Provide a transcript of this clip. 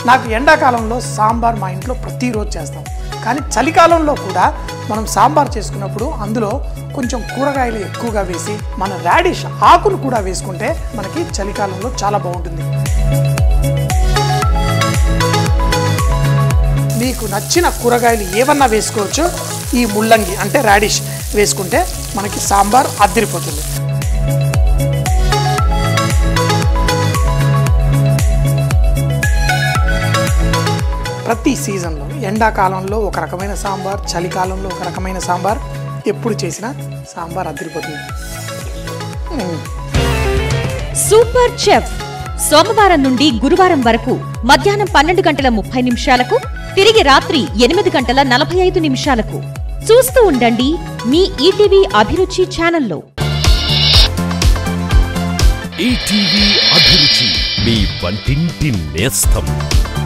నాకు ఎండాకాలంలో సాంబార్ మా ఇంట్లో ప్రతిరోజు చేస్తాం కానీ చలికాలంలో కూడా మనం సాంబార్ చేసుకున్నప్పుడు అందులో కొంచెం కూరగాయలు ఎక్కువగా వేసి మన రాడిష్ ఆకును కూడా వేసుకుంటే మనకి చలికాలంలో చాలా బాగుంటుంది మీకు నచ్చిన కూరగాయలు ఏమన్నా వేసుకోవచ్చు ఈ ముల్లంగి అంటే రాడిష్ వేసుకుంటే మనకి సాంబార్ అద్దరిపోతుంది ప్రతి సీజన్లో ఎండాకాలంలో ఒక రకమైన సాంబార్ చలికాలంలో ఒక రకమైన సాంబార్ ఎప్పుడు చేసినా సాంబార్ అద్దరిపోతుంది మ్మ్. సూపర్ చెఫ్ సోమవారం నుండి గురువారం వరకు మధ్యాహ్నం పన్నెండు గంటల ముప్పై నిమిషాలకు తిరిగి రాత్రి ఎనిమిది గంటల నలభై ఐదు నిమిషాలకు చూస్తూ ఉండండి మీ ఈటీవీ అభిరుచి ఛానల్లో ఈటీవీ అభిరుచి మీ వంటింటి నేస్తం